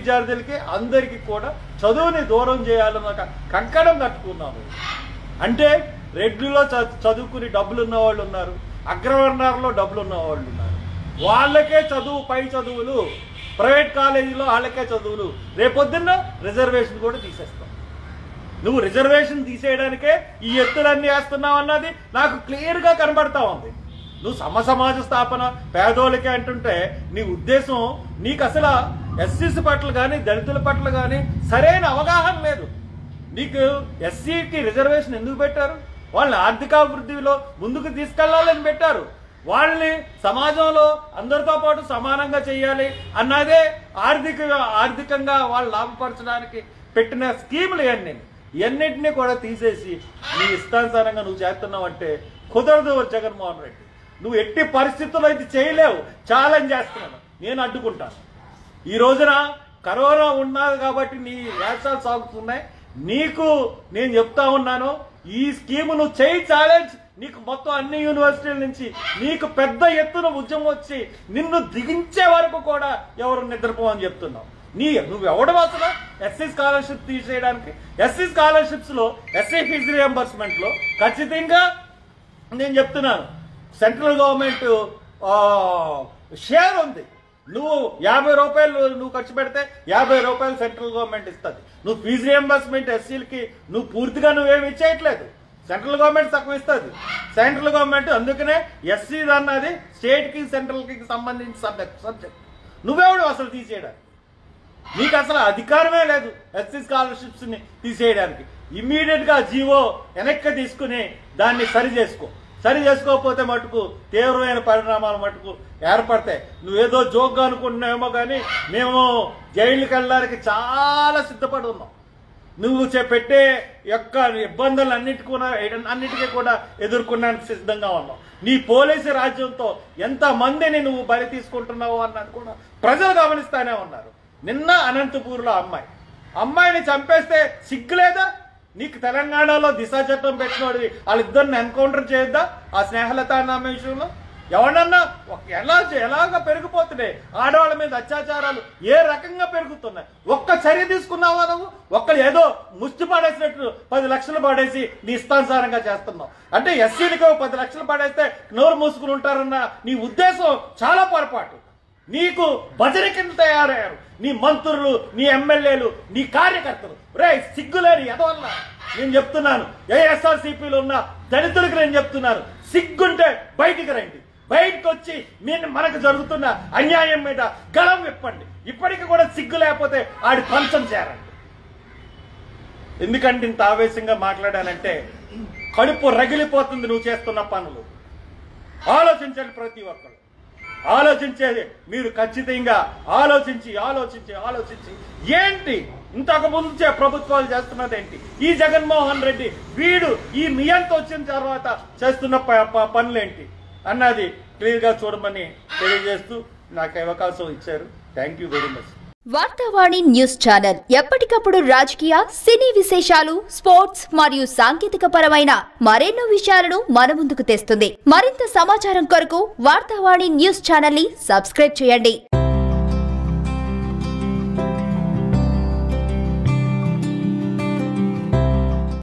విద్యార్థులకి అందరికీ కూడా చదువుని దూరం చేయాలన్న ఒక కంకణం కట్టుకున్నాను అంటే రెడ్డిలో చ- చదువుకుని డబ్బులు ఉన్న వాళ్ళు ఉన్నారు అగ్రవర్ణాల్లో డబ్బులు ఉన్న వాళ్ళు ఉన్నారు వాళ్ళకే చదువు పై చదువులు ప్రైవేట్ కాలేజీలో వాళ్ళకే చదువులు రేపొద్దున్న రిజర్వేషన్ కూడా తీసేస్తాం నువ్వు రిజర్వేషన్ తీసేయడానికే ఈ ఎత్తులన్నీ వేస్తున్నావు అన్నది నాకు క్లియర్గా కనబడతా ఉంది నువ్వు సమ సమాజ స్థాపన పేదోళ్ళకి అంటుంటే నీ ఉద్దేశం నీకు అసలు ఎస్సీస్ పట్ల కానీ దళితుల పట్ల కానీ సరైన అవగాహన లేదు నీకు ఎస్సీకి రిజర్వేషన్ ఎందుకు పెట్టారు వాళ్ళని ఆర్థికాభివృద్ధిలో ముందుకు తీసుకెళ్లాలని పెట్టారు వాళ్ళని సమాజంలో అందరితో పాటు సమానంగా చేయాలి అన్నదే ఆర్థిక ఆర్థికంగా వాళ్ళు లాభపరచడానికి పెట్టిన స్కీములు ఇవన్నీ ఇవన్నింటినీ కూడా తీసేసి నీ ఇష్టానుసారంగా నువ్వు చేస్తున్నావు అంటే కుదరదు జగన్మోహన్ రెడ్డి నువ్వు ఎట్టి పరిస్థితుల్లో ఇది చేయలేవు ఛాలెంజ్ చేస్తున్నాను నేను అడ్డుకుంటాను ఈ రోజున కరోనా ఉన్నది కాబట్టి నీ వ్యాసాలు సాగుతున్నాయి నీకు నేను చెప్తా ఉన్నాను ఈ స్కీమ్ నువ్వు చేయి ఛాలెంజ్ నీకు మొత్తం అన్ని యూనివర్సిటీల నుంచి నీకు పెద్ద ఎత్తున ఉద్యమం వచ్చి నిన్ను దిగించే వరకు కూడా ఎవరు నిద్రపోవని చెప్తున్నావు నీ నువ్వు ఎవడు అసలు ఎస్సీ స్కాలర్షిప్ తీసేయడానికి ఎస్సీ స్కాలర్షిప్స్ లో ఎస్సీ ఫీజు రియంబర్స్మెంట్ లో ఖచ్చితంగా నేను చెప్తున్నాను సెంట్రల్ గవర్నమెంట్ షేర్ ఉంది నువ్వు యాభై రూపాయలు నువ్వు ఖర్చు పెడితే యాభై రూపాయలు సెంట్రల్ గవర్నమెంట్ ఇస్తుంది నువ్వు ఫీజు రియంబర్స్మెంట్ ఎస్సీలకి నువ్వు పూర్తిగా నువ్వేమి ఇచ్చేయట్లేదు సెంట్రల్ గవర్నమెంట్ తక్కువ ఇస్తుంది సెంట్రల్ గవర్నమెంట్ అందుకనే ఎస్సీ అన్నది స్టేట్ కి సెంట్రల్ కి సంబంధించిన సబ్జెక్ట్ సబ్జెక్ట్ నువ్వెవడు అసలు తీసేయడానికి నీకు అసలు అధికారమే లేదు ఎస్సీ స్కాలర్షిప్స్ ని తీసేయడానికి ఇమ్మీడియట్ గా జీవో వెనక్కి తీసుకుని దాన్ని సరి చేసుకో సరి చేసుకోకపోతే మటుకు తీవ్రమైన పరిణామాలు మటుకు ఏర్పడతాయి నువ్వేదో జోక్గా అనుకుంటున్నావేమో కానీ మేము జైలుకి వెళ్ళడానికి చాలా సిద్ధపడి ఉన్నాం నువ్వు చే- పెట్టే యొక్క ఇబ్బందులు అన్నిటి కూడా అన్నిటికీ కూడా ఎదుర్కొనడానికి సిద్ధంగా ఉన్నావు నీ పోలీసు రాజ్యంతో ఎంత మందిని నువ్వు బలి తీసుకుంటున్నావు అన్నది కూడా ప్రజలు గమనిస్తానే ఉన్నారు నిన్న అనంతపూర్లో అమ్మాయి అమ్మాయిని చంపేస్తే సిగ్గులేదా నీకు తెలంగాణలో దిశ చట్టం పెట్టినోడివి వాళ్ళిద్దరిని ఎన్కౌంటర్ చేయొద్దా ఆ స్నేహలత అన్న ఆమె విషయంలో ఎవరన్నా ఒక- ఎలా ఎలాగ పెరిగిపోతున్నాయి ఆడవాళ్ళ మీద అత్యాచారాలు ఏ రకంగా పెరుగుతున్నాయి ఒక్క చర్య తీసుకున్నావా నువ్వు ఒక్క ఏదో ముష్టి పడేసినట్టు పది లక్షలు పడేసి నీ ఇష్టానుసారంగా చేస్తున్నావు అంటే ఎస్సీలకి ఓ పది లక్షలు పడేస్తే నోరు మూసుకుని ఉంటారన్న నీ ఉద్దేశం చాలా పొరపాటు నీకు భజన కింద తయారయ్యారు నీ మంత్రులు నీ ఎమ్మెల్యేలు నీ కార్యకర్తలు రే సిగ్గులేని ఎదవల్ల నేను చెప్తున్నాను ఏఎస్ఆర్సీపీలో ఉన్న దళితులకు నేను చెప్తున్నాను సిగ్గుంటే బయటికి రండి బయటకు వచ్చి నేను మనకు జరుగుతున్న అన్యాయం మీద గలం విప్పండి ఇప్పటికి కూడా సిగ్గు లేకపోతే ఆడి పంచం చేరండి ఎందుకంటే ఇంత ఆవేశంగా మాట్లాడానంటే కడుపు రగిలిపోతుంది నువ్వు చేస్తున్న పనులు ఆలోచించండి ప్రతి ఒక్కరు ఆలోచించేది మీరు ఖచ్చితంగా ఆలోచించి ఆలోచించి ఆలోచించి ఏంటి ఇంతకు ముందు చే- ప్రభుత్వాలు చేస్తున్నది ఏంటి ఈ జగన్మోహన్ రెడ్డి వీడు ఈ నియంత వచ్చిన తర్వాత చేస్తున్న ప- ప- పనులేంటి అన్నది క్లియర్ గా చూడమని తెలియజేస్తూ నాకు అవకాశం ఇచ్చారు thank you very much Vartavani news channel ఎప్పటికప్పుడు రాజకీయ సినీ విశేషాలు స్పోర్ట్స్ మరియు సాంకేతిక పరమైన మరెన్నో విషయాలను మన ముందుకు తెస్తుంది మరింత సమాచారం కొరకు వార్తావాణి న్యూస్ ఛానల్ ని సబ్స్క్రైబ్ చేయండి